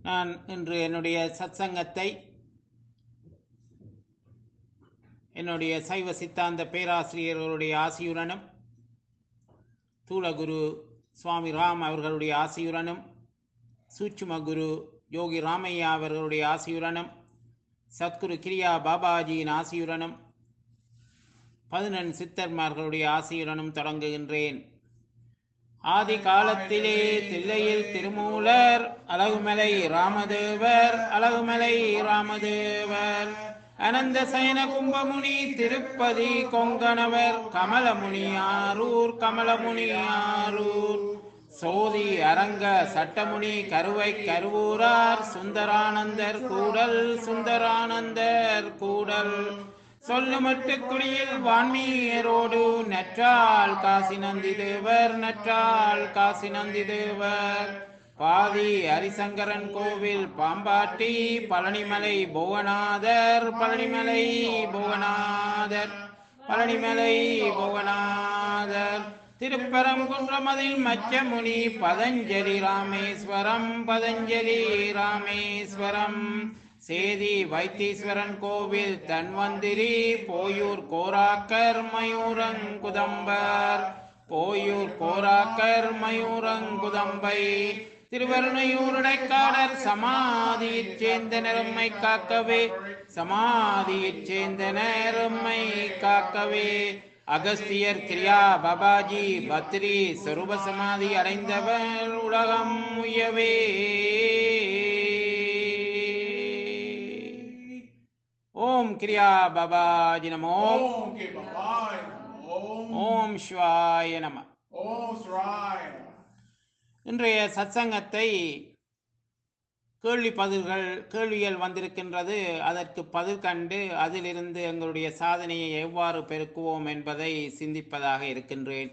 நான் இன்று என்னுடைய சத்சங்கத்தை என்னுடைய சைவ சித்தாந்த பேராசிரியர்களுடைய ஆசியுடனும் தூளகுரு சுவாமி ராம் அவர்களுடைய ஆசியுடனும் சூட்சும குரு யோகி ராமையா அவர்களுடைய ஆசியுடனும் சத்குரு கிரியா பாபாஜியின் ஆசியுடனும் பதினெண் சித்தர்மார்களுடைய ஆசியுடனும் தொடங்குகின்றேன் ஆதி காலத்திலே தில்லையில் திருமூலர் அழகுமலை ராமதேவர் அழகுமலை ராமதேவர் அனந்த சயன கும்பமுனி திருப்பதி கொங்கணவர் கமலமுனி ஆரூர் கமலமுனி ஆரூர் சோதி அரங்க சட்டமுனி கருவை கருவூரார் சுந்தரானந்தர் கூடல் சுந்தரானந்தர் கூடல் சொல்லுமட்டு குடியில் வான்மீரோடு நற்றால் காசி நந்தி தேவர் நற்றால் காசி நந்தி தேவர் பாதி ஹரிசங்கரன் கோவில் பாம்பாட்டி பழனிமலை புவனாதர் பழனிமலை புவனாதர் பழனிமலை புவனாதர் திருப்பரங்குன்றமதில் மச்சமுனி பதஞ்சலி ராமேஸ்வரம் பதஞ்சலி ராமேஸ்வரம் சேதி வைத்தீஸ்வரன் கோவில் தன்வந்திரி போயூர் கோராக்கர் மயூரங்குதம்பர் போயூர் கோராக்கர் மயூரங்குதம்பை திருவருணையூருடைக்காடர் சமாதியைச் சேர்ந்த நிறம்மை காக்கவே சமாதியைச் சேர்ந்த நேரம்மை காக்கவே அகஸ்தியர் கிரியா பாபாஜி பத்ரி சொரூப சமாதி அடைந்தவர் உலகம் உயவே ஓம் கிரியா பாபாஜி நமோ Om Ke Bhavai Om ஓம் சிவாய நம Om Srai இன்றைய சத்சங்கத்தை கேள்வி பதில்கள் கேள்விகள் வந்திருக்கின்றது அதற்கு பதில் கண்டு அதிலிருந்து எங்களுடைய சாதனையை எவ்வாறு பெருக்குவோம் என்பதை சிந்திப்பதாக இருக்கின்றேன்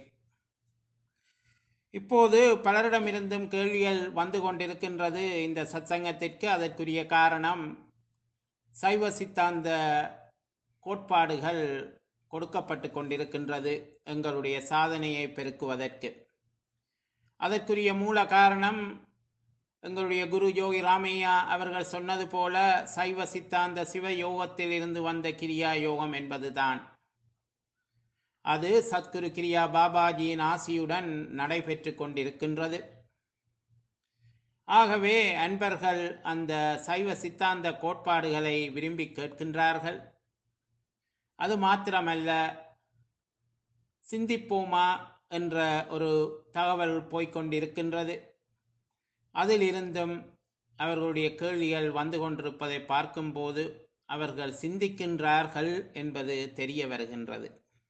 இப்போது பலரிடமிருந்தும் கேள்விகள் வந்து கொண்டிருக்கின்றது இந்த சத்சங்கத்திற்கு அதற்குரிய காரணம் சைவ சித்தாந்த கோட்பாடுகள் கொடுக்கப்பட்டு கொண்டிருக்கின்றது எங்களுடைய சாதனையை பெருக்குவதற்கு அதற்குரிய மூல காரணம் எங்களுடைய குரு யோகி ராமையா அவர்கள் சொன்னது போல சைவ சித்தாந்த சிவ யோகத்தில் இருந்து வந்த கிரியா யோகம் என்பதுதான் அது சத்குரு கிரியா பாபாஜியின் ஆசியுடன் நடைபெற்று கொண்டிருக்கின்றது ஆகவே அன்பர்கள் அந்த சைவ சித்தாந்த கோட்பாடுகளை விரும்பி கேட்கின்றார்கள் அது மாத்திரமல்ல சிந்திப்போமா என்ற ஒரு தகவல் போய்க்கொண்டிருக்கின்றது அதிலிருந்தும் அவர்களுடைய கேள்விகள் வந்து கொண்டிருப்பதை பார்க்கும்போது அவர்கள் சிந்திக்கின்றார்கள் என்பது தெரிய வருகின்றது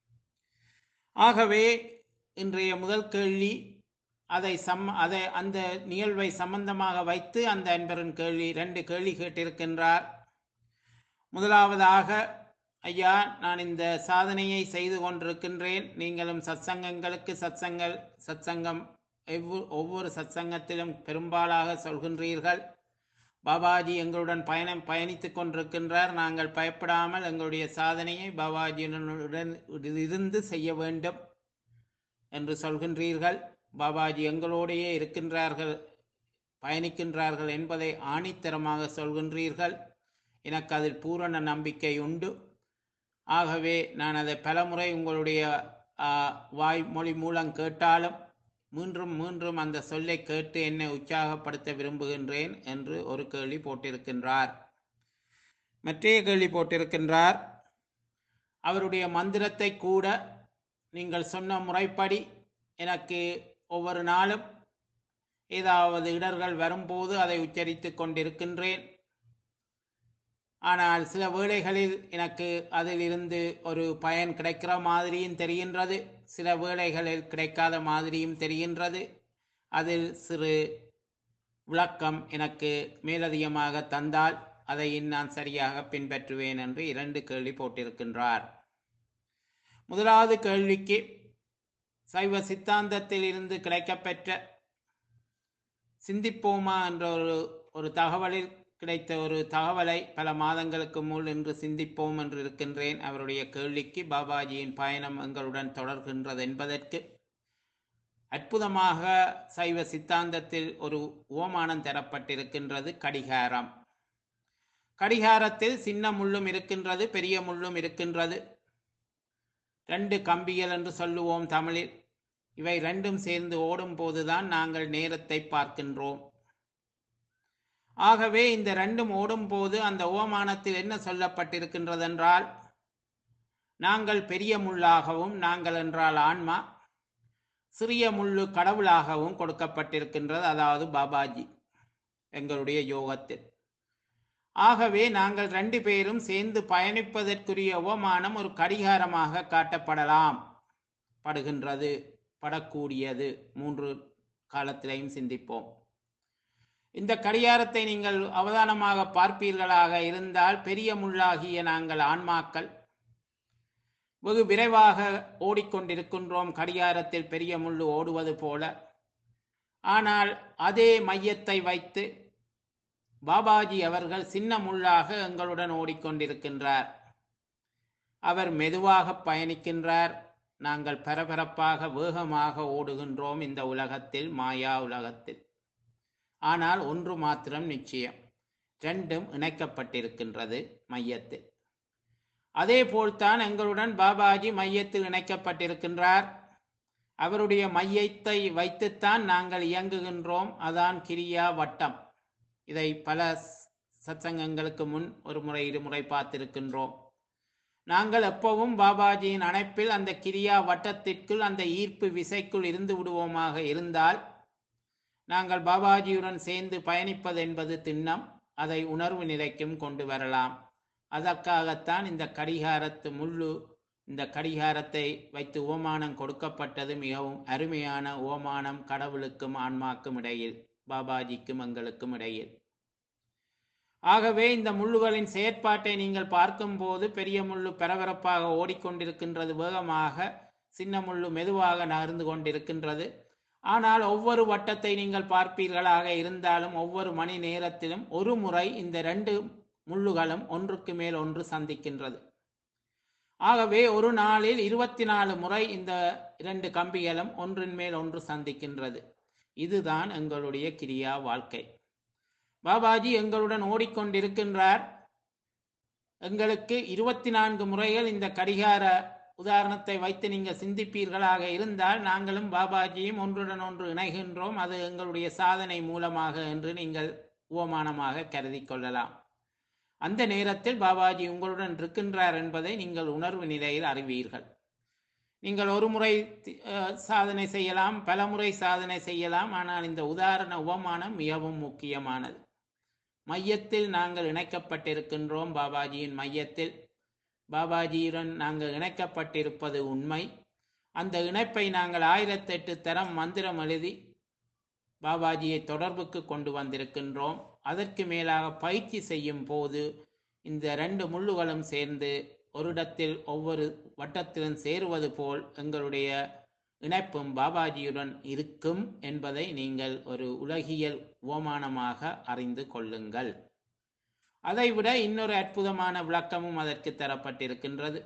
ஆகவே இன்றைய முதல் கேள்வி அதை சம் அதை அந்த நிகழ்வை சம்பந்தமாக வைத்து அந்த அன்பரின் கேள்வி ரெண்டு கேள்வி கேட்டிருக்கின்றார் முதலாவதாக ஐயா நான் இந்த சாதனையை செய்து கொண்டிருக்கின்றேன் நீங்களும் சத்சங்கங்களுக்கு சத்சங்கள் சத்சங்கம் எவ்வொரு ஒவ்வொரு சத்சங்கத்திலும் பெரும்பாலாக சொல்கின்றீர்கள் பாபாஜி எங்களுடன் பயணம் பயணித்துக் கொண்டிருக்கின்றார் நாங்கள் பயப்படாமல் எங்களுடைய சாதனையை பாபாஜியுடன் இருந்து செய்ய வேண்டும் என்று சொல்கின்றீர்கள் பாபாஜி எங்களோடையே இருக்கின்றார்கள் பயணிக்கின்றார்கள் என்பதை ஆணித்தரமாக சொல்கின்றீர்கள் எனக்கு அதில் பூரண நம்பிக்கை உண்டு ஆகவே நான் அதை பலமுறை உங்களுடைய ஆ, வாய்மொழி மூலம் கேட்டாலும் மீண்டும் மீண்டும் அந்த சொல்லை கேட்டு என்னை உற்சாகப்படுத்த விரும்புகின்றேன் என்று ஒரு கேள்வி போட்டிருக்கின்றார் மற்றைய கேள்வி போட்டிருக்கின்றார் அவருடைய மந்திரத்தை கூட நீங்கள் சொன்ன முறைப்படி எனக்கு ஒவ்வொரு நாளும் ஏதாவது இடர்கள் வரும்போது அதை உச்சரித்துக் கொண்டிருக்கின்றேன் ஆனால் சில வேளைகளில் எனக்கு அதிலிருந்து ஒரு பயன் கிடைக்கிற மாதிரியும் தெரிகின்றது சில வேளைகளில் கிடைக்காத மாதிரியும் தெரிகின்றது அதில் சிறு விளக்கம் எனக்கு மேலதிகமாக தந்தால் அதை நான் சரியாக பின்பற்றுவேன் என்று இரண்டு கேள்வி போட்டிருக்கின்றார் முதலாவது கேள்விக்கு சைவ சித்தாந்தத்தில் இருந்து கிடைக்கப்பெற்ற சிந்திப்போமா என்ற ஒரு ஒரு தகவலில் கிடைத்த ஒரு தகவலை பல மாதங்களுக்கு முன் இன்று சிந்திப்போம் என்று இருக்கின்றேன் அவருடைய கேள்விக்கு பாபாஜியின் பயணம் எங்களுடன் தொடர்கின்றது என்பதற்கு அற்புதமாக சைவ சித்தாந்தத்தில் ஒரு ஓமானம் தரப்பட்டிருக்கின்றது கடிகாரம் கடிகாரத்தில் சின்ன முள்ளும் இருக்கின்றது பெரிய முள்ளும் இருக்கின்றது ரெண்டு கம்பிகள் என்று சொல்லுவோம் தமிழில் இவை ரெண்டும் சேர்ந்து ஓடும் போதுதான் நாங்கள் நேரத்தை பார்க்கின்றோம் ஆகவே இந்த ரெண்டும் ஓடும் போது அந்த ஓமானத்தில் என்ன சொல்லப்பட்டிருக்கின்றதென்றால் நாங்கள் பெரிய முள்ளாகவும் நாங்கள் என்றால் ஆன்மா சிறிய முள்ளு கடவுளாகவும் கொடுக்கப்பட்டிருக்கின்றது அதாவது பாபாஜி எங்களுடைய யோகத்தில் ஆகவே நாங்கள் ரெண்டு பேரும் சேர்ந்து பயணிப்பதற்குரிய உபமானம் ஒரு கடிகாரமாக காட்டப்படலாம் படுகின்றது படக்கூடியது மூன்று காலத்திலையும் சிந்திப்போம் இந்த கடிகாரத்தை நீங்கள் அவதானமாக பார்ப்பீர்களாக இருந்தால் பெரிய முள்ளாகிய நாங்கள் ஆன்மாக்கள் வெகு விரைவாக ஓடிக்கொண்டிருக்கின்றோம் கடிகாரத்தில் பெரிய முள்ளு ஓடுவது போல ஆனால் அதே மையத்தை வைத்து பாபாஜி அவர்கள் சின்ன முள்ளாக எங்களுடன் ஓடிக்கொண்டிருக்கின்றார் அவர் மெதுவாக பயணிக்கின்றார் நாங்கள் பரபரப்பாக வேகமாக ஓடுகின்றோம் இந்த உலகத்தில் மாயா உலகத்தில் ஆனால் ஒன்று மாத்திரம் நிச்சயம் ரெண்டும் இணைக்கப்பட்டிருக்கின்றது மையத்தில் அதே போல்தான் எங்களுடன் பாபாஜி மையத்தில் இணைக்கப்பட்டிருக்கின்றார் அவருடைய மையத்தை வைத்துத்தான் நாங்கள் இயங்குகின்றோம் அதான் கிரியா வட்டம் இதை பல சத்சங்கங்களுக்கு முன் ஒரு முறை இருமுறை பார்த்திருக்கின்றோம் நாங்கள் எப்பவும் பாபாஜியின் அணைப்பில் அந்த கிரியா வட்டத்திற்குள் அந்த ஈர்ப்பு விசைக்குள் இருந்து விடுவோமாக இருந்தால் நாங்கள் பாபாஜியுடன் சேர்ந்து பயணிப்பது என்பது திண்ணம் அதை உணர்வு நிலைக்கும் கொண்டு வரலாம் அதற்காகத்தான் இந்த கடிகாரத்து முள்ளு இந்த கடிகாரத்தை வைத்து ஓமானம் கொடுக்கப்பட்டது மிகவும் அருமையான ஓமானம் கடவுளுக்கும் ஆன்மாக்கும் இடையில் பாபாஜிக்கும் எங்களுக்கும் இடையில் ஆகவே இந்த முள்ளுகளின் செயற்பாட்டை நீங்கள் பார்க்கும்போது பெரிய முள்ளு பரபரப்பாக ஓடிக்கொண்டிருக்கின்றது வேகமாக சின்ன முள்ளு மெதுவாக நகர்ந்து கொண்டிருக்கின்றது ஆனால் ஒவ்வொரு வட்டத்தை நீங்கள் பார்ப்பீர்களாக இருந்தாலும் ஒவ்வொரு மணி நேரத்திலும் ஒரு முறை இந்த ரெண்டு முள்ளுகளும் ஒன்றுக்கு மேல் ஒன்று சந்திக்கின்றது ஆகவே ஒரு நாளில் இருபத்தி நாலு முறை இந்த இரண்டு கம்பிகளும் ஒன்றின் மேல் ஒன்று சந்திக்கின்றது இதுதான் எங்களுடைய கிரியா வாழ்க்கை பாபாஜி எங்களுடன் ஓடிக்கொண்டிருக்கின்றார் எங்களுக்கு இருபத்தி நான்கு முறைகள் இந்த கடிகார உதாரணத்தை வைத்து நீங்கள் சிந்திப்பீர்களாக இருந்தால் நாங்களும் பாபாஜியும் ஒன்றுடன் ஒன்று இணைகின்றோம் அது எங்களுடைய சாதனை மூலமாக என்று நீங்கள் உவமானமாக கருதி கொள்ளலாம் அந்த நேரத்தில் பாபாஜி உங்களுடன் இருக்கின்றார் என்பதை நீங்கள் உணர்வு நிலையில் அறிவீர்கள் நீங்கள் ஒரு முறை சாதனை செய்யலாம் பல முறை சாதனை செய்யலாம் ஆனால் இந்த உதாரண உபமானம் மிகவும் முக்கியமானது மையத்தில் நாங்கள் இணைக்கப்பட்டிருக்கின்றோம் பாபாஜியின் மையத்தில் பாபாஜியுடன் நாங்கள் இணைக்கப்பட்டிருப்பது உண்மை அந்த இணைப்பை நாங்கள் ஆயிரத்தெட்டு தரம் மந்திரம் எழுதி பாபாஜியை தொடர்புக்கு கொண்டு வந்திருக்கின்றோம் அதற்கு மேலாக பயிற்சி செய்யும் போது இந்த ரெண்டு முள்ளுகளும் சேர்ந்து ஒரு இடத்தில் ஒவ்வொரு வட்டத்திலும் சேருவது போல் எங்களுடைய இணைப்பும் பாபாஜியுடன் இருக்கும் என்பதை நீங்கள் ஒரு உலகியல் ஓமானமாக அறிந்து கொள்ளுங்கள் அதைவிட இன்னொரு அற்புதமான விளக்கமும் அதற்கு தரப்பட்டிருக்கின்றது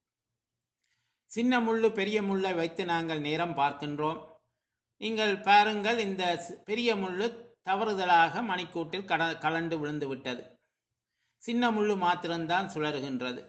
சின்ன முள்ளு பெரிய முள்ளை வைத்து நாங்கள் நேரம் பார்க்கின்றோம் நீங்கள் பாருங்கள் இந்த பெரிய முள்ளு தவறுதலாக மணிக்கூட்டில் கட கலண்டு விழுந்து விட்டது சின்ன முள்ளு மாத்திரம்தான் சுழறுகின்றது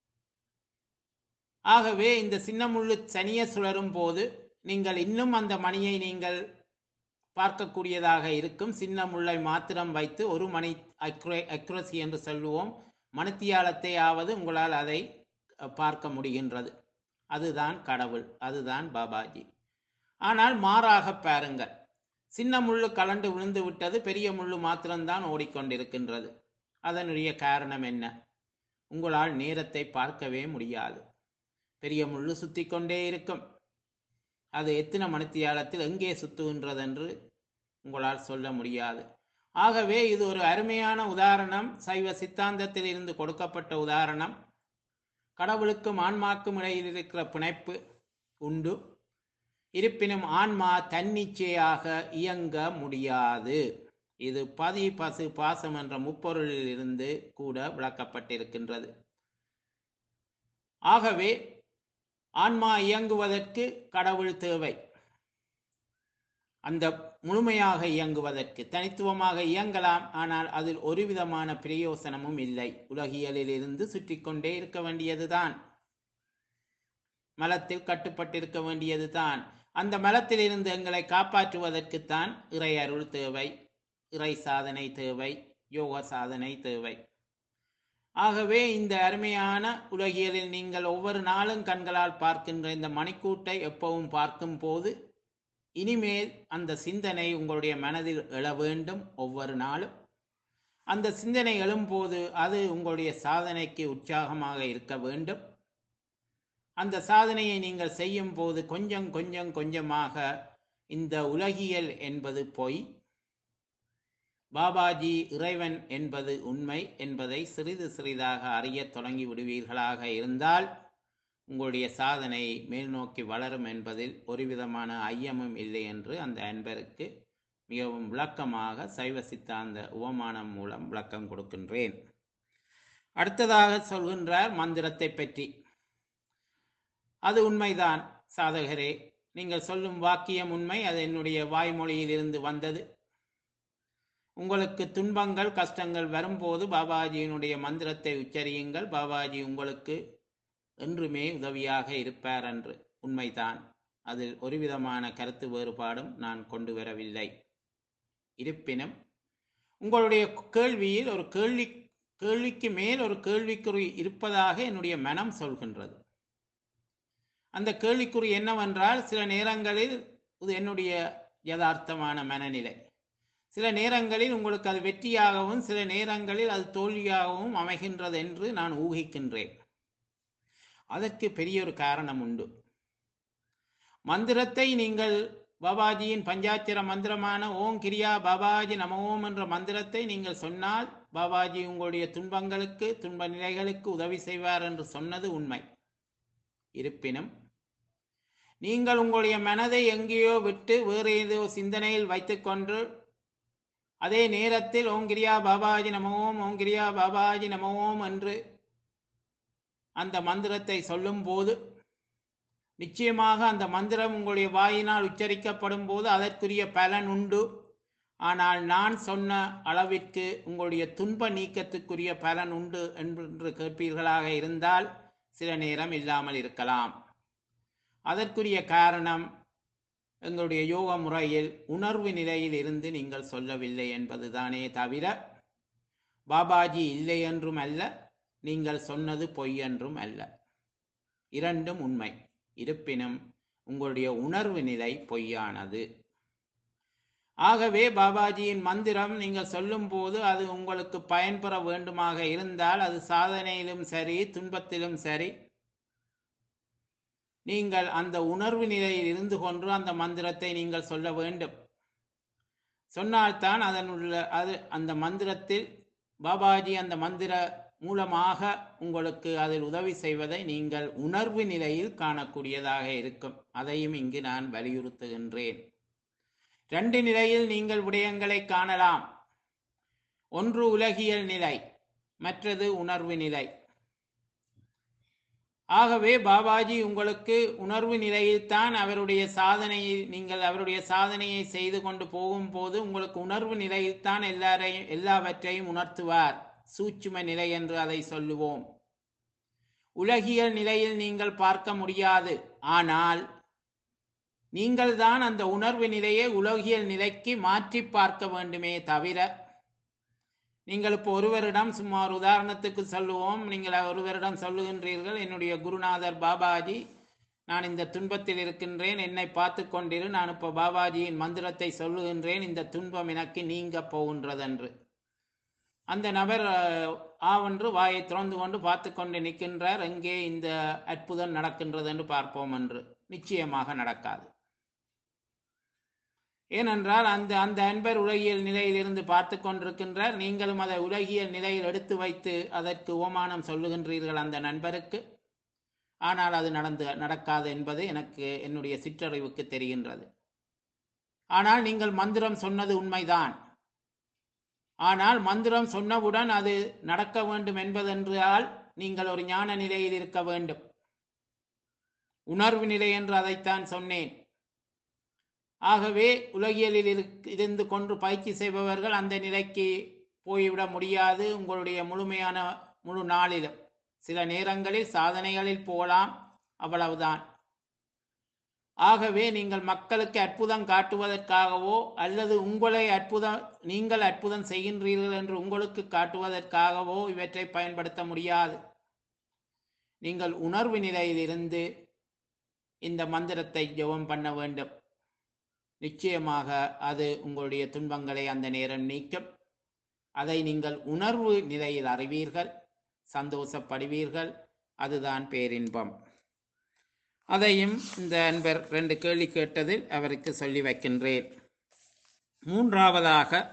ஆகவே இந்த சின்ன முள்ளு சனிய சுழரும் போது நீங்கள் இன்னும் அந்த மணியை நீங்கள் பார்க்கக்கூடியதாக இருக்கும் சின்ன முள்ளை மாத்திரம் வைத்து ஒரு மணி அக்ரே அக்ரஸி என்று சொல்லுவோம் மணித்தியாலத்தை ஆவது உங்களால் அதை பார்க்க முடிகின்றது அதுதான் கடவுள் அதுதான் பாபாஜி ஆனால் மாறாக பாருங்கள் சின்ன முள்ளு கலண்டு விழுந்து விட்டது பெரிய முள்ளு மாத்திரம்தான் ஓடிக்கொண்டிருக்கின்றது அதனுடைய காரணம் என்ன உங்களால் நேரத்தை பார்க்கவே முடியாது பெரிய முள்ளு சுத்தி கொண்டே இருக்கும் அது எத்தனை மணித்தியாலத்தில் எங்கே சுத்துகின்றது என்று உங்களால் சொல்ல முடியாது ஆகவே இது ஒரு அருமையான உதாரணம் சைவ சித்தாந்தத்தில் இருந்து கொடுக்கப்பட்ட உதாரணம் கடவுளுக்கும் ஆன்மாக்கும் இடையில் இருக்கிற பிணைப்பு உண்டு இருப்பினும் ஆன்மா தன்னிச்சையாக இயங்க முடியாது இது பதி பசு பாசம் என்ற முப்பொருளில் இருந்து கூட விளக்கப்பட்டிருக்கின்றது ஆகவே ஆன்மா இயங்குவதற்கு கடவுள் தேவை அந்த முழுமையாக இயங்குவதற்கு தனித்துவமாக இயங்கலாம் ஆனால் அதில் ஒரு விதமான பிரயோசனமும் இல்லை உலகியலில் இருந்து சுற்றி கொண்டே இருக்க வேண்டியதுதான் மலத்தில் கட்டுப்பட்டிருக்க வேண்டியதுதான் அந்த மலத்திலிருந்து எங்களை காப்பாற்றுவதற்குத்தான் இறை அருள் தேவை இறை சாதனை தேவை யோக சாதனை தேவை ஆகவே இந்த அருமையான உலகியலில் நீங்கள் ஒவ்வொரு நாளும் கண்களால் பார்க்கின்ற இந்த மணிக்கூட்டை எப்பவும் பார்க்கும் போது இனிமேல் அந்த சிந்தனை உங்களுடைய மனதில் எழ வேண்டும் ஒவ்வொரு நாளும் அந்த சிந்தனை எழும்போது அது உங்களுடைய சாதனைக்கு உற்சாகமாக இருக்க வேண்டும் அந்த சாதனையை நீங்கள் செய்யும் போது கொஞ்சம் கொஞ்சம் கொஞ்சமாக இந்த உலகியல் என்பது பொய் பாபாஜி இறைவன் என்பது உண்மை என்பதை சிறிது சிறிதாக அறியத் தொடங்கி விடுவீர்களாக இருந்தால் உங்களுடைய சாதனை மேல் நோக்கி வளரும் என்பதில் ஒரு விதமான ஐயமும் இல்லை என்று அந்த அன்பருக்கு மிகவும் விளக்கமாக சைவ சித்தாந்த உவமானம் மூலம் விளக்கம் கொடுக்கின்றேன் அடுத்ததாக சொல்கின்றார் மந்திரத்தை பற்றி அது உண்மைதான் சாதகரே நீங்கள் சொல்லும் வாக்கியம் உண்மை அது என்னுடைய வாய்மொழியிலிருந்து வந்தது உங்களுக்கு துன்பங்கள் கஷ்டங்கள் வரும்போது பாபாஜியினுடைய மந்திரத்தை உச்சரியுங்கள் பாபாஜி உங்களுக்கு என்றுமே உதவியாக இருப்பார் என்று உண்மைதான் அதில் ஒரு விதமான கருத்து வேறுபாடும் நான் கொண்டு வரவில்லை இருப்பினும் உங்களுடைய கேள்வியில் ஒரு கேள்வி கேள்விக்கு மேல் ஒரு கேள்விக்குறி இருப்பதாக என்னுடைய மனம் சொல்கின்றது அந்த கேள்விக்குறி என்னவென்றால் சில நேரங்களில் இது என்னுடைய யதார்த்தமான மனநிலை சில நேரங்களில் உங்களுக்கு அது வெற்றியாகவும் சில நேரங்களில் அது தோல்வியாகவும் அமைகின்றது என்று நான் ஊகிக்கின்றேன் அதற்கு பெரிய ஒரு காரணம் உண்டு மந்திரத்தை நீங்கள் பாபாஜியின் பஞ்சாட்சர மந்திரமான ஓம் கிரியா பாபாஜி நம ஓம் என்ற மந்திரத்தை நீங்கள் சொன்னால் பாபாஜி உங்களுடைய துன்பங்களுக்கு துன்ப நிலைகளுக்கு உதவி செய்வார் என்று சொன்னது உண்மை இருப்பினும் நீங்கள் உங்களுடைய மனதை எங்கேயோ விட்டு வேறு ஏதோ சிந்தனையில் வைத்துக்கொண்டு அதே நேரத்தில் ஓம் கிரியா பாபாஜி நம ஓம் ஓம் கிரியா பாபாஜி நம ஓம் என்று அந்த மந்திரத்தை சொல்லும் போது நிச்சயமாக அந்த மந்திரம் உங்களுடைய வாயினால் உச்சரிக்கப்படும் போது அதற்குரிய பலன் உண்டு ஆனால் நான் சொன்ன அளவிற்கு உங்களுடைய துன்ப நீக்கத்துக்குரிய பலன் உண்டு என்று கேட்பீர்களாக இருந்தால் சில நேரம் இல்லாமல் இருக்கலாம் அதற்குரிய காரணம் எங்களுடைய யோக முறையில் உணர்வு நிலையில் இருந்து நீங்கள் சொல்லவில்லை என்பதுதானே தவிர பாபாஜி இல்லை என்றும் அல்ல நீங்கள் சொன்னது பொய் என்றும் அல்ல இரண்டும் உண்மை இருப்பினும் உங்களுடைய உணர்வு நிலை பொய்யானது ஆகவே பாபாஜியின் மந்திரம் நீங்கள் சொல்லும் போது அது உங்களுக்கு பயன்பெற வேண்டுமாக இருந்தால் அது சாதனையிலும் சரி துன்பத்திலும் சரி நீங்கள் அந்த உணர்வு நிலையில் இருந்து கொண்டு அந்த மந்திரத்தை நீங்கள் சொல்ல வேண்டும் சொன்னால்தான் அதனுள்ள அது அந்த மந்திரத்தில் பாபாஜி அந்த மந்திர மூலமாக உங்களுக்கு அதில் உதவி செய்வதை நீங்கள் உணர்வு நிலையில் காணக்கூடியதாக இருக்கும் அதையும் இங்கு நான் வலியுறுத்துகின்றேன் ரெண்டு நிலையில் நீங்கள் விடயங்களை காணலாம் ஒன்று உலகியல் நிலை மற்றது உணர்வு நிலை ஆகவே பாபாஜி உங்களுக்கு உணர்வு நிலையில்தான் அவருடைய சாதனையை நீங்கள் அவருடைய சாதனையை செய்து கொண்டு போகும்போது உங்களுக்கு உணர்வு நிலையில்தான் எல்லாரையும் எல்லாவற்றையும் உணர்த்துவார் சூட்சும நிலை என்று அதை சொல்லுவோம் உலகியல் நிலையில் நீங்கள் பார்க்க முடியாது ஆனால் நீங்கள் தான் அந்த உணர்வு நிலையை உலகியல் நிலைக்கு மாற்றி பார்க்க வேண்டுமே தவிர நீங்கள் இப்போ ஒருவரிடம் சும்மா ஒரு உதாரணத்துக்கு சொல்லுவோம் நீங்கள் ஒருவரிடம் சொல்லுகின்றீர்கள் என்னுடைய குருநாதர் பாபாஜி நான் இந்த துன்பத்தில் இருக்கின்றேன் என்னை பார்த்து கொண்டிரு நான் இப்போ பாபாஜியின் மந்திரத்தை சொல்லுகின்றேன் இந்த துன்பம் எனக்கு நீங்க போகின்றதென்று அந்த நபர் அஹ், ஆவென்று வாயை திறந்து கொண்டு பார்த்து கொண்டு நிற்கின்றார் எங்கே இந்த அற்புதம் நடக்கின்றது என்று பார்ப்போம் என்று நிச்சயமாக நடக்காது ஏனென்றால் அந்த அந்த அன்பர் உலகியல் நிலையில் இருந்து பார்த்து கொண்டிருக்கின்றார் நீங்களும் அதை உலகியல் நிலையில் எடுத்து வைத்து அதற்கு உவமானம் சொல்லுகின்றீர்கள் அந்த நண்பருக்கு ஆனால் அது நடந்து நடக்காது என்பது எனக்கு என்னுடைய சிற்றறிவுக்கு தெரிகின்றது ஆனால் நீங்கள் மந்திரம் சொன்னது உண்மைதான் ஆனால் மந்திரம் சொன்னவுடன் அது நடக்க வேண்டும் என்பதென்றால் நீங்கள் ஒரு ஞான நிலையில் இருக்க வேண்டும் உணர்வு நிலை என்று அதைத்தான் சொன்னேன் ஆகவே உலகியலில் இருக்- இருந்து கொண்டு பயிற்சி செய்பவர்கள் அந்த நிலைக்கு போய்விட முடியாது உங்களுடைய முழுமையான முழு நாளிலும் சில நேரங்களில் சாதனைகளில் போகலாம் அவ்வளவுதான் ஆகவே நீங்கள் மக்களுக்கு அற்புதம் காட்டுவதற்காகவோ அல்லது உங்களை அற்புதம் நீங்கள் அற்புதம் செய்கின்றீர்கள் என்று உங்களுக்கு காட்டுவதற்காகவோ இவற்றை பயன்படுத்த முடியாது நீங்கள் உணர்வு நிலையிலிருந்து இந்த மந்திரத்தை ஜெபம் பண்ண வேண்டும் நிச்சயமாக அது உங்களுடைய துன்பங்களை அந்த நேரம் நீக்கும் அதை நீங்கள் உணர்வு நிலையில் அறிவீர்கள் சந்தோஷப்படுவீர்கள் அதுதான் பேரின்பம் அதையும் இந்த அன்பர் ரெண்டு கேள்வி கேட்டதில் அவருக்கு சொல்லி வைக்கின்றேன் மூன்றாவதாக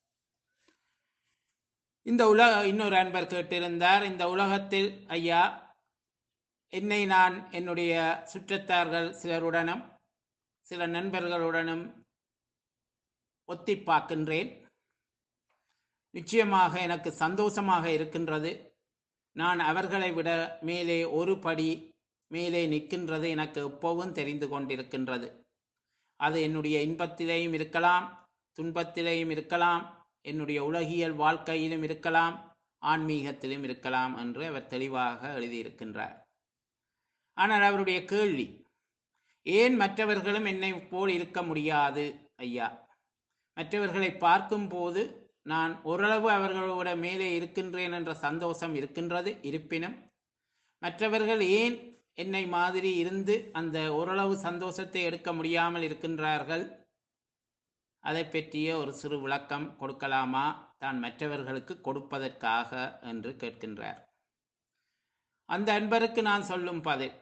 இந்த உலக இன்னொரு அன்பர் கேட்டிருந்தார் இந்த உலகத்தில் ஐயா என்னை நான் என்னுடைய சுற்றத்தார்கள் சிலருடனும் சில நண்பர்களுடனும் ஒத்தி பார்க்கின்றேன் நிச்சயமாக எனக்கு சந்தோஷமாக இருக்கின்றது நான் அவர்களை விட மேலே ஒரு படி மேலே நிற்கின்றது எனக்கு எப்பவும் தெரிந்து கொண்டிருக்கின்றது அது என்னுடைய இன்பத்திலேயும் இருக்கலாம் துன்பத்திலேயும் இருக்கலாம் என்னுடைய உலகியல் வாழ்க்கையிலும் இருக்கலாம் ஆன்மீகத்திலும் இருக்கலாம் என்று அவர் தெளிவாக எழுதியிருக்கின்றார் ஆனால் அவருடைய கேள்வி ஏன் மற்றவர்களும் என்னை போல் இருக்க முடியாது ஐயா மற்றவர்களை பார்க்கும்போது நான் ஓரளவு அவர்களோட மேலே இருக்கின்றேன் என்ற சந்தோஷம் இருக்கின்றது இருப்பினும் மற்றவர்கள் ஏன் என்னை மாதிரி இருந்து அந்த ஓரளவு சந்தோஷத்தை எடுக்க முடியாமல் இருக்கின்றார்கள் அதை பற்றிய ஒரு சிறு விளக்கம் கொடுக்கலாமா தான் மற்றவர்களுக்கு கொடுப்பதற்காக என்று கேட்கின்றார் அந்த அன்பருக்கு நான் சொல்லும் பதில்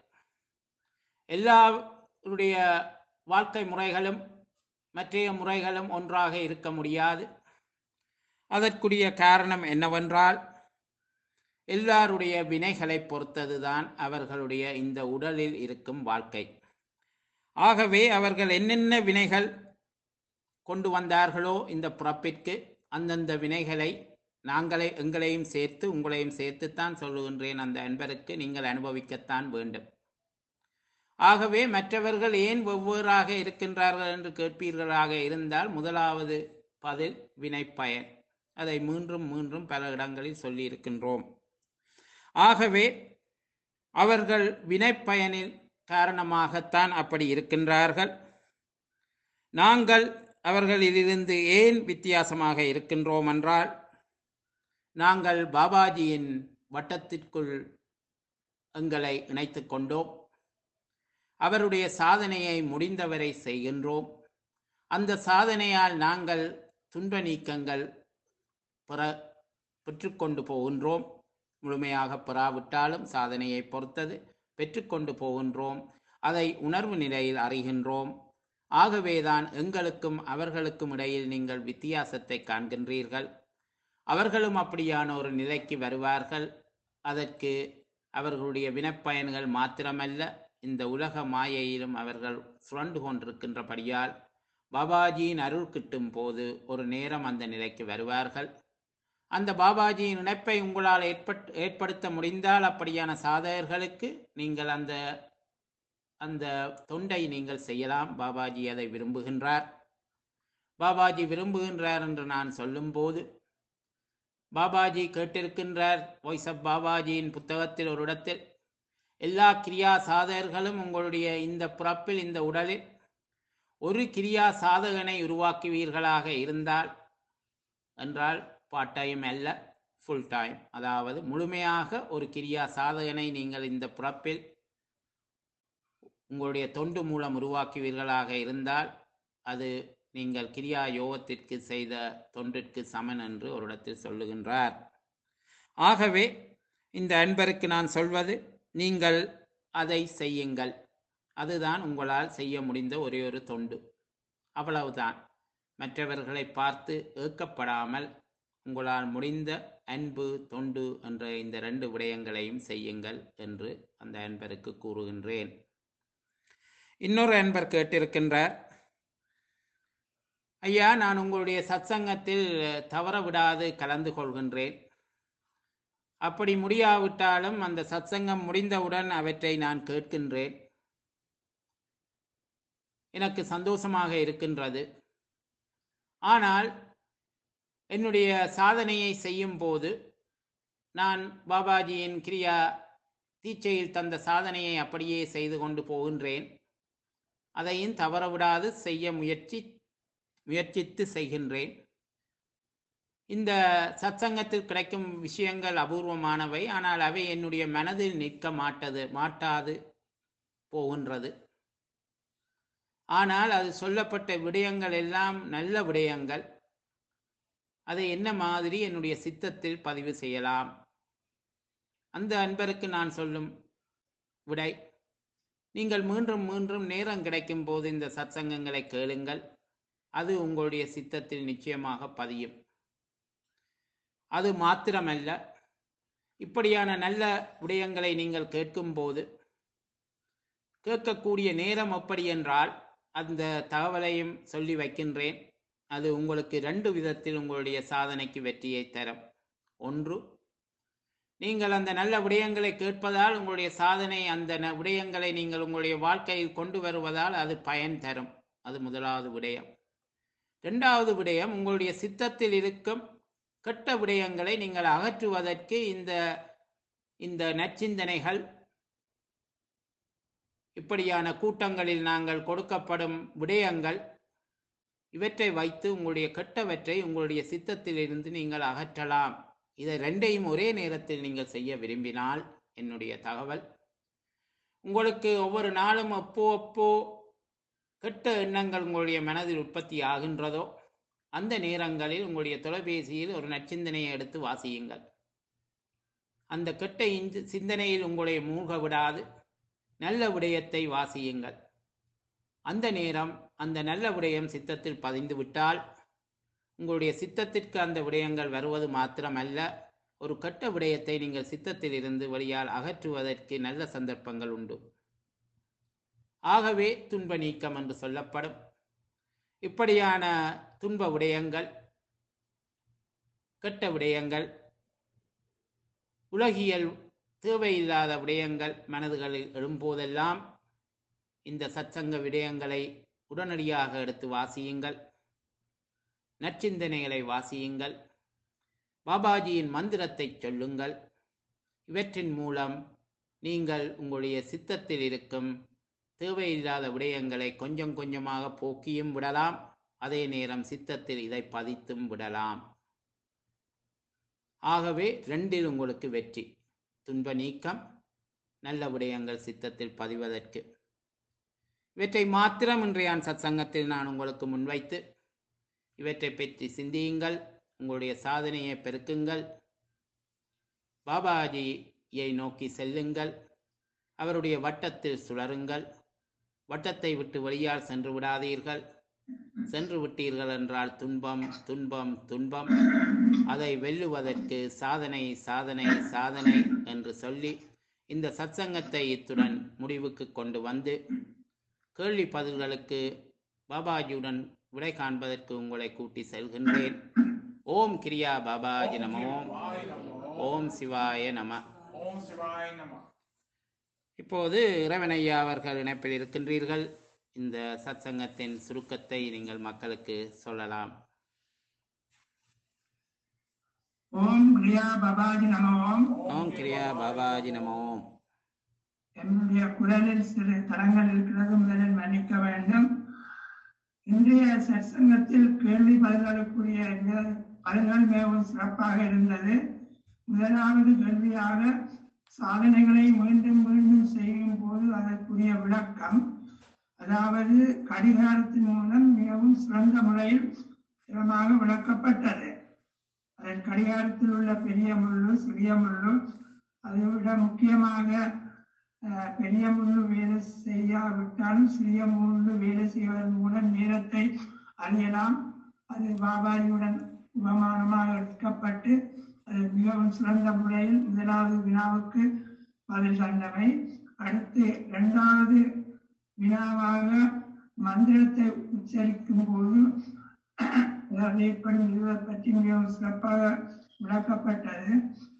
எல்லாருடைய வாழ்க்கை முறைகளும் மற்றைய முறைகளும் ஒன்றாக இருக்க முடியாது அதற்குரிய காரணம் என்னவென்றால் எல்லாருடைய வினைகளை பொறுத்ததுதான் அவர்களுடைய இந்த உடலில் இருக்கும் வாழ்க்கை ஆகவே அவர்கள் என்னென்ன வினைகள் கொண்டு வந்தார்களோ இந்த பிறப்பிற்கு அந்தந்த வினைகளை நாங்களே எங்களையும் சேர்த்து உங்களையும் சேர்த்துத்தான் சொல்லுகின்றேன் அந்த அன்பருக்கு நீங்கள் அனுபவிக்கத்தான் வேண்டும் ஆகவே மற்றவர்கள் ஏன் வெவ்வேறாக இருக்கின்றார்கள் என்று கேட்பீர்களாக இருந்தால் முதலாவது பதில் வினைப்பயன் அதை மீண்டும் மீண்டும் பல இடங்களில் சொல்லியிருக்கின்றோம் ஆகவே அவர்கள் வினைப்பயனின் காரணமாகத்தான் அப்படி இருக்கின்றார்கள் நாங்கள் அவர்களிலிருந்து ஏன் வித்தியாசமாக இருக்கின்றோம் என்றால் நாங்கள் பாபாஜியின் வட்டத்திற்குள் எங்களை இணைத்துக் கொண்டோம் அவருடைய சாதனையை முடிந்தவரை செய்கின்றோம் அந்த சாதனையால் நாங்கள் துன்ப நீக்கங்கள் பெற பெற்றுக்கொண்டு போகின்றோம் முழுமையாக பெறாவிட்டாலும் சாதனையை பொறுத்தது பெற்றுக்கொண்டு போகின்றோம் அதை உணர்வு நிலையில் அறிகின்றோம் ஆகவேதான் எங்களுக்கும் அவர்களுக்கும் இடையில் நீங்கள் வித்தியாசத்தை காண்கின்றீர்கள் அவர்களும் அப்படியான ஒரு நிலைக்கு வருவார்கள் அதற்கு அவர்களுடைய வினப்பயன்கள் மாத்திரமல்ல இந்த உலக மாயையிலும் அவர்கள் சுரண்டு கொண்டிருக்கின்றபடியால் பாபாஜியின் அருள் கிட்டும் போது ஒரு நேரம் அந்த நிலைக்கு வருவார்கள் அந்த பாபாஜியின் இணைப்பை உங்களால் ஏற்பட் ஏற்படுத்த முடிந்தால் அப்படியான சாதகர்களுக்கு நீங்கள் அந்த அந்த தொண்டை நீங்கள் செய்யலாம் பாபாஜி அதை விரும்புகின்றார் பாபாஜி விரும்புகின்றார் என்று நான் சொல்லும்போது பாபாஜி கேட்டிருக்கின்றார் வாய்ஸ் ஆஃப் பாபாஜியின் புத்தகத்தில் ஒரு இடத்தில் எல்லா கிரியா சாதகர்களும் உங்களுடைய இந்த பிறப்பில் இந்த உடலில் ஒரு கிரியா சாதகனை உருவாக்குவீர்களாக இருந்தால் என்றால் பார்ட் டைம் அல்ல ஃபுல் டைம் அதாவது முழுமையாக ஒரு கிரியா சாதகனை நீங்கள் இந்த பிறப்பில் உங்களுடைய தொண்டு மூலம் உருவாக்குவீர்களாக இருந்தால் அது நீங்கள் கிரியா யோகத்திற்கு செய்த தொண்டிற்கு சமன் என்று ஒரு இடத்தில் சொல்லுகின்றார் ஆகவே இந்த அன்பருக்கு நான் சொல்வது நீங்கள் அதை செய்யுங்கள் அதுதான் உங்களால் செய்ய முடிந்த ஒரே ஒரு தொண்டு அவ்வளவுதான் மற்றவர்களை பார்த்து ஏக்கப்படாமல் உங்களால் முடிந்த அன்பு தொண்டு என்ற இந்த ரெண்டு விடயங்களையும் செய்யுங்கள் என்று அந்த அன்பருக்கு கூறுகின்றேன் இன்னொரு அன்பர் கேட்டிருக்கின்றார் ஐயா நான் உங்களுடைய சத்சங்கத்தில் தவற விடாது கலந்து கொள்கின்றேன் அப்படி முடியாவிட்டாலும் அந்த சத்சங்கம் முடிந்தவுடன் அவற்றை நான் கேட்கின்றேன் எனக்கு சந்தோஷமாக இருக்கின்றது ஆனால் என்னுடைய சாதனையை செய்யும் போது நான் பாபாஜியின் கிரியா தீட்சையில் தந்த சாதனையை அப்படியே செய்து கொண்டு போகின்றேன் அதையும் தவறவிடாது செய்ய முயற்சி முயற்சித்து செய்கின்றேன் இந்த சத்சங்கத்தில் கிடைக்கும் விஷயங்கள் அபூர்வமானவை ஆனால் அவை என்னுடைய மனதில் நிற்க மாட்டது மாட்டாது போகின்றது ஆனால் அது சொல்லப்பட்ட விடயங்கள் எல்லாம் நல்ல விடயங்கள் அதை என்ன மாதிரி என்னுடைய சித்தத்தில் பதிவு செய்யலாம் அந்த அன்பருக்கு நான் சொல்லும் விடை நீங்கள் மீண்டும் மீண்டும் நேரம் கிடைக்கும் போது இந்த சத்சங்கங்களை கேளுங்கள் அது உங்களுடைய சித்தத்தில் நிச்சயமாக பதியும் அது மாத்திரமல்ல இப்படியான நல்ல விடயங்களை நீங்கள் கேட்கும்போது கேட்கக்கூடிய நேரம் எப்படி என்றால் அந்த தகவலையும் சொல்லி வைக்கின்றேன் அது உங்களுக்கு ரெண்டு விதத்தில் உங்களுடைய சாதனைக்கு வெற்றியை தரும் ஒன்று நீங்கள் அந்த நல்ல விடயங்களை கேட்பதால் உங்களுடைய சாதனை அந்த ந- விடயங்களை நீங்கள் உங்களுடைய வாழ்க்கையில் கொண்டு வருவதால் அது பயன் தரும் அது முதலாவது விடயம் இரண்டாவது விடயம் உங்களுடைய சித்தத்தில் இருக்கும் கெட்ட விடயங்களை நீங்கள் அகற்றுவதற்கு இந்த இந்த நற்சிந்தனைகள் இப்படியான கூட்டங்களில் நாங்கள் கொடுக்கப்படும் விடயங்கள் இவற்றை வைத்து உங்களுடைய கெட்டவற்றை உங்களுடைய சித்தத்தில் இருந்து நீங்கள் அகற்றலாம் இதை ரெண்டையும் ஒரே நேரத்தில் நீங்கள் செய்ய விரும்பினால் என்னுடைய தகவல் உங்களுக்கு ஒவ்வொரு நாளும் அப்போ அப்போ கெட்ட எண்ணங்கள் உங்களுடைய மனதில் உற்பத்தி ஆகின்றதோ அந்த நேரங்களில் உங்களுடைய தொலைபேசியில் ஒரு நற்சிந்தனையை எடுத்து வாசியுங்கள் அந்த கெட்ட இந்து- சிந்தனையில் உங்களை மூழ்க விடாது நல்ல விடயத்தை வாசியுங்கள் அந்த நேரம் அந்த நல்ல விடயம் சித்தத்தில் பதிந்து விட்டால் உங்களுடைய சித்தத்திற்கு அந்த விடயங்கள் வருவது மாத்திரமல்ல ஒரு கெட்ட விடயத்தை நீங்கள் சித்தத்தில் இருந்து வழியால் அகற்றுவதற்கு நல்ல சந்தர்ப்பங்கள் உண்டு ஆகவே துன்ப நீக்கம் என்று சொல்லப்படும் இப்படியான துன்ப விடயங்கள் கெட்ட விடயங்கள் உலகியல் தேவையில்லாத விடயங்கள் மனதுகளில் எழும்போதெல்லாம் இந்த சத்சங்க விடயங்களை உடனடியாக எடுத்து வாசியுங்கள் நற்சிந்தனைகளை வாசியுங்கள் பாபாஜியின் மந்திரத்தை சொல்லுங்கள் இவற்றின் மூலம் நீங்கள் உங்களுடைய சித்தத்தில் இருக்கும் தேவையில்லாத விடயங்களை கொஞ்சம் கொஞ்சமாக போக்கியும் விடலாம் அதே நேரம் சித்தத்தில் இதை பதித்தும் விடலாம் ஆகவே ரெண்டில் உங்களுக்கு வெற்றி துன்ப நீக்கம் நல்ல விடயங்கள் சித்தத்தில் பதிவதற்கு இவற்றை மாத்திரம் இன்றைய சத்சங்கத்தில் நான் உங்களுக்கு முன்வைத்து இவற்றை பற்றி சிந்தியுங்கள் உங்களுடைய சாதனையை பெருக்குங்கள் பாபாஜியை நோக்கி செல்லுங்கள் அவருடைய வட்டத்தில் சுழருங்கள் வட்டத்தை விட்டு வெளியால் சென்று விடாதீர்கள் சென்று விட்டீர்கள் என்றால் துன்பம் துன்பம் துன்பம் அதை வெல்லுவதற்கு சாதனை சாதனை சாதனை என்று சொல்லி இந்த சத்சங்கத்தை இத்துடன் முடிவுக்கு கொண்டு வந்து கேள்வி பதில்களுக்கு பாபாஜியுடன் விடை காண்பதற்கு உங்களை கூட்டி செல்கின்றேன் ஓம் கிரியா பாபாஜி நம ஓம் Shivaya Namo. ஓம் சிவாய நம Om Shivaya Namo. இப்போது இறைவனையா அவர்கள் இணைப்பில் இருக்கின்றீர்கள் இந்த சத்சங்கத்தின் சுருக்கத்தை நீங்கள் மக்களுக்கு சொல்லலாம் ஓம் கிரியா பபாஜி நம ஓம் ஓம் கிரியா பாபாஜி நம ஓம் என்னுடைய குரலில் சிறு தரங்கள் இருக்கிறது முதலில் மன்னிக்க வேண்டும் இன்றைய சற்சங்கத்தில் கேள்வி பதில்களுக்குரிய இந்த பதில்கள் மிகவும் சிறப்பாக இருந்தது முதலாவது கேள்வியாக சாதனைகளை மீண்டும் மீண்டும் செய்யும் போது அதற்குரிய விளக்கம் அதாவது கடிகாரத்தின் மூலம் மிகவும் சிறந்த முறையில் சிறமாக விளக்கப்பட்டது அதன் கடிகாரத்தில் உள்ள பெரிய முள்ளு சிறிய முள்ளு அதை விட முக்கியமாக அஹ், பெரிய முள்ளு வேலை செய்யாவிட்டாலும் சிறிய முள்ளு வேலை செய்வதன் மூலம் நேரத்தை அறியலாம் அது பாபாரியுடன் உபமானமாக எடுக்கப்பட்டு அது மிகவும் சிறந்த முறையில் முதலாவது வினாவுக்கு பதில் தந்தவை அடுத்து இரண்டாவது வினாவாக மந்திரத்தை உச்சரிக்கும் போது அதாவது ஏற்படும் இருவர் பற்றி மிகவும் சிறப்பாக விளக்கப்பட்டது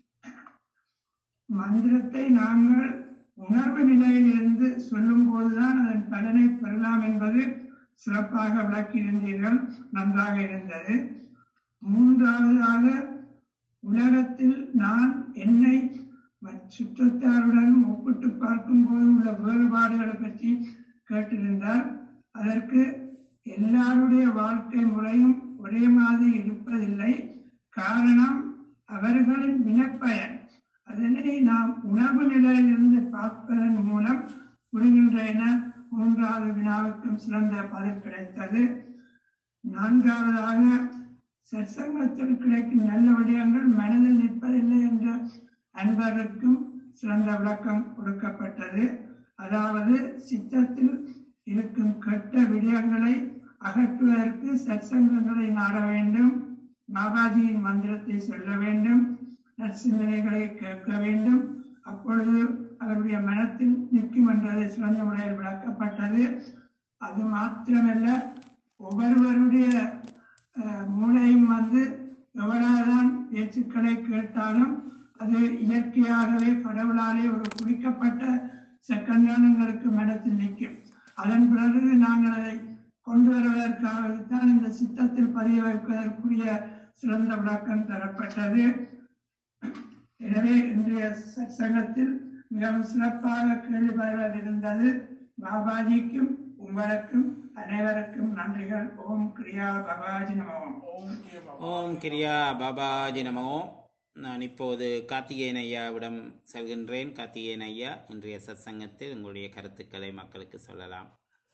மந்திரத்தை நாங்கள் உணர்வு நிலையில் இருந்து சொல்லும் போதுதான் அதன் பலனை பெறலாம் என்பது சிறப்பாக விளக்கியிருந்தீர்கள் நன்றாக இருந்தது மூன்றாவதாக உலகத்தில் நான் என்னை மற்ற சுற்றத்தாருடன் ஒப்பிட்டு பார்க்கும்போது உள்ள வேறுபாடுகளை பற்றி கேட்டிருந்தார் அதற்கு எல்லாருடைய வாழ்க்கை முறையும் ஒரே மாதிரி இருப்பதில்லை காரணம் அவர்களின் வினப்பயன் அதனை நாம் உணவு நிலையிலிருந்து பார்ப்பதன் மூலம் புரிகின்ற என மூன்றாவது வினாவுக்கும் சிறந்த பதில் கிடைத்தது நான்காவதாக சற்சங்கத்தில் கிடைக்கும் நல்ல விடயங்கள் மனதில் நிற்பதில்லை என்ற அன்பருக்கும் சிறந்த விளக்கம் கொடுக்கப்பட்டது அதாவது சித்தத்தில் இருக்கும் கெட்ட விடயங்களை அகற்றுவதற்கு சற்சங்கங்களை நாட வேண்டும் பாபாஜியின் மந்திரத்தை சொல்ல வேண்டும் நற்சிந்தனைகளை கேட்க வேண்டும் அப்பொழுது அவருடைய மனத்தில் நிற்கும் என்றது சிறந்த முறையில் விளக்கப்பட்டது அது மாத்திரமல்ல ஒவ்வொருவருடைய அஹ், மூளையும் வந்து எவ்வளவுதான் பேச்சுக்களை கேட்டாலும் அது இயற்கையாகவே கடவுளாலே ஒரு குறிக்கப்பட்ட செகண்டானங்களுக்கு மனத்தில் நிற்கும் அதன் பிறகு நாங்கள் அதை கொண்டு வருவதற்காகத்தான் இந்த சித்தத்தில் பதிய வைப்பதற்குரிய சிறந்த விளக்கம் தரப்பட்டது எனவே இன்றைய சங்கத்தில் மிகவும் சிறப்பாக கேள்வி பதில் இருந்தது பாபாஜிக்கும் உங்களுக்கும் அனைவருக்கும் நன்றிகள் ஓம் கிரியா பாபாஜி நமோம் ஓம் கிரிய பாபா ஓம் கிரியா பாபாஜி நமோ நான் இப்போது கார்த்திகேயன் ஐயாவிடம் செல்கின்றேன் கார்த்திகேயன் ஐயா இன்றைய சத்சங்கத்தில் உங்களுடைய கருத்துக்களை மக்களுக்கு சொல்லலாம்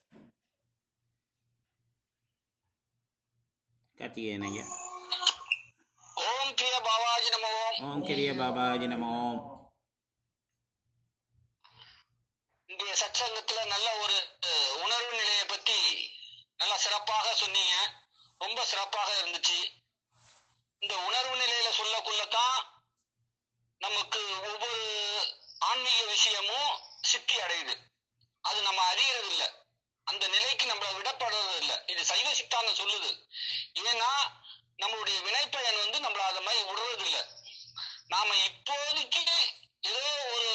கார்த்திகேயன் ஐயா ஓம் கிரிய பாபாஜி நமோ ஓம் கிரிய பாபாஜி நமோ இன்றைய சத்சங்கத்துல நல்ல ஒரு அஹ், உணர்வு நிலையை பத்தி நல்லா சிறப்பாக சொன்னீங்க ரொம்ப சிறப்பாக இருந்துச்சு இந்த உணர்வு நிலையில சொல்லக்குள்ளதான் நமக்கு ஒவ்வொரு ஆன்மீக விஷயமும் சித்தி அடையுது அது நம்ம அறியறது இல்ல அந்த நிலைக்கு நம்மள விடப்படுறது இல்ல இது சைவ சித்தாந்தம் சொல்லுது ஏன்னா நம்மளுடைய வினைப்பயன் வந்து நம்மள அது மாதிரி விடுறது இல்ல நாம இப்போதைக்கு ஏதோ ஒரு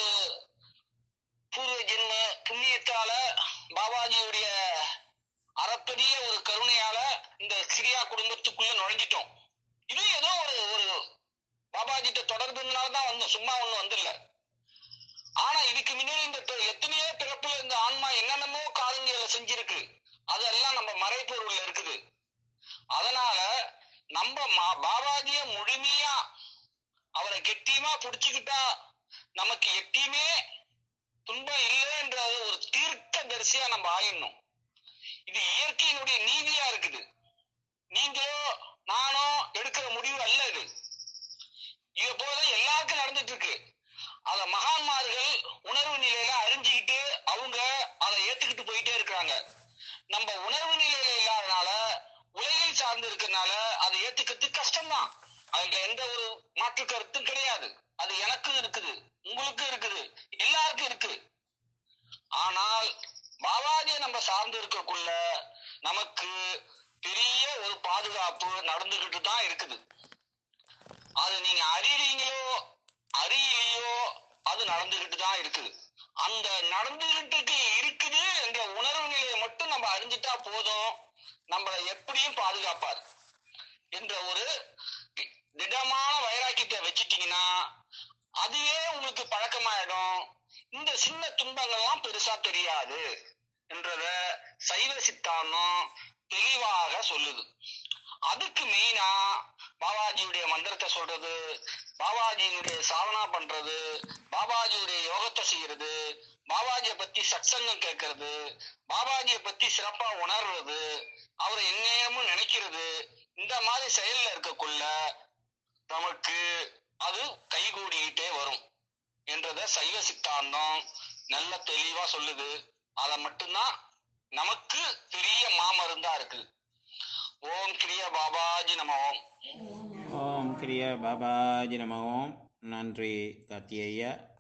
பூர்வ ஜென்ம புண்ணியத்தால பாபாஜியுடைய அறப்பெரிய ஒரு கருணையால இந்த கிரியா குடும்பத்துக்குள்ள நுழைஞ்சிட்டோம் இது ஏதோ ஒரு ஒரு பாபாஜிட்ட தொடர்புனால தான் வந்தோம் சும்மா ஒண்ணும் வந்துடல ஆனா இதுக்கு முன்னாடி இந்த பி- எத்தனையோ பிறப்புல இந்த ஆன்மா என்னென்னமோ காரியங்களை செஞ்சிருக்கு அதெல்லாம் நம்ம மறைப்பொருள்ல இருக்குது அதனால நம்ம மா- பாபாஜிய முழுமையா அவரை கெட்டியமா புடிச்சுக்கிட்டா நமக்கு எப்பயுமே துன்பம் இல்லைன்ற ஒரு தீர்க்க தரிசியா நம்ம ஆயிடணும் இது இயற்கையினுடைய நீதியா இருக்குது நீங்களோ நானோ எடுக்கிற முடிவு அல்ல இது இது போல எல்லாருக்கும் நடந்துட்டு இருக்கு அத மகான்மார்கள் உணர்வு நிலையில அறிஞ்சுக்கிட்டு அவங்க அதை ஏத்துக்கிட்டு போயிட்டே இருக்கிறாங்க நம்ம உணர்வு நிலையில இல்லாதனால உலகில் சார்ந்து இருக்கறனால அதை ஏத்துக்கிறது கஷ்டம்தான் அதுல எந்த ஒரு மாற்று கருத்தும் கிடையாது அது எனக்கும் இருக்குது உங்களுக்கும் இருக்குது எல்லாருக்கும் இருக்கு ஆனால் பாபாஜியை நம்ம சார்ந்து இருக்கக்குள்ள நமக்கு பெரிய ஒரு பாதுகாப்பு நடந்துகிட்டு தான் இருக்குது அது நீங்க அறியறீங்களோ அறியலையோ அது நடந்துகிட்டு தான் இருக்குது அந்த நடந்துகிட்டு இருக்குது என்ற உணர்வு நிலையை மட்டும் நம்ம அறிஞ்சிட்டா போதும் நம்மளை எப்படியும் பாதுகாப்பார் என்ற ஒரு தி- திடமான வைராக்கியத்தை வச்சிட்டீங்கன்னா அதுவே உங்களுக்கு பழக்கமாயிடும் இந்த சின்ன துன்பங்கள்லாம் பெருசா தெரியாது என்றத சைவ சித்தாந்தம் தெளிவாக சொல்லுது அதுக்கு மெயினா பாபாஜியுடைய மந்திரத்தை சொல்றது பாபாஜியினுடைய சாதனா பண்றது பாபாஜியுடைய யோகத்தை செய்யறது பாபாஜியை பத்தி சத்சங்கம் கேட்கறது பாபாஜியை பத்தி சிறப்பா உணர்றது அவரை எந்நேரமும் நினைக்கிறது இந்த மாதிரி செயல்ல இருக்கக்குள்ள நமக்கு அது கைகூடிக்கிட்டே வரும் என்றத சைவ சித்தாந்தம் நல்ல தெளிவா சொல்லுது அத மட்டும்தான் நமக்கு பெரிய மாமருந்தா இருக்குது ஓம் கிரிய பாபாஜி நம ஓம் ஓம் கிரிய பாபாஜி நம ஓம் நன்றி கார்த்திகேயா